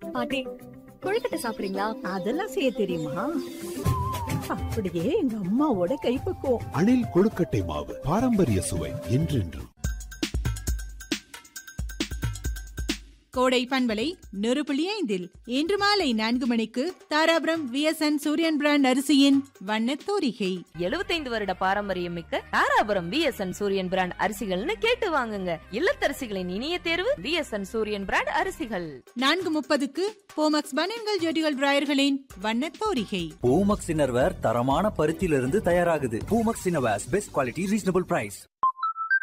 பாட்டி கொழுக்கட்டை சாப்பிடுறீங்களா அதெல்லாம் செய்ய தெரியுமா அப்படியே எங்க அம்மாவோட கைப்பக்குவம் அணில் கொழுக்கட்டை மாவு பாரம்பரிய சுவை என்றென்றும் கோடை பண்பலை நூறு புள்ளி ஐந்தில் இன்று மாலை நான்கு மணிக்கு தாராபுரம் விஎஸ்என் சூரியன் பிராண்ட் அரிசியின் வண்ணத் தோரிகை 75 வருட பாரம்பரியம் மிக்க தாராபுரம் விஎஸ்என் சூரியன் பிராண்ட் அரிசிகள்னு கேட்டு வாங்குங்க இல்லத்தரசிகளின் இனிய தேர்வு விஎஸ்என் சூரியன் பிராண்ட் அரிசிகள் நான்கு முப்பதுக்கு போமக்ஸ் பனியன்கள் ஜெடிகள் பிராயர்களின் வண்ணத் தோரிகை பூமக்ஸ் இன்னர்வேர் தரமான பருத்தியிலிருந்து தயாராகுது Poomex innerwears best quality reasonable price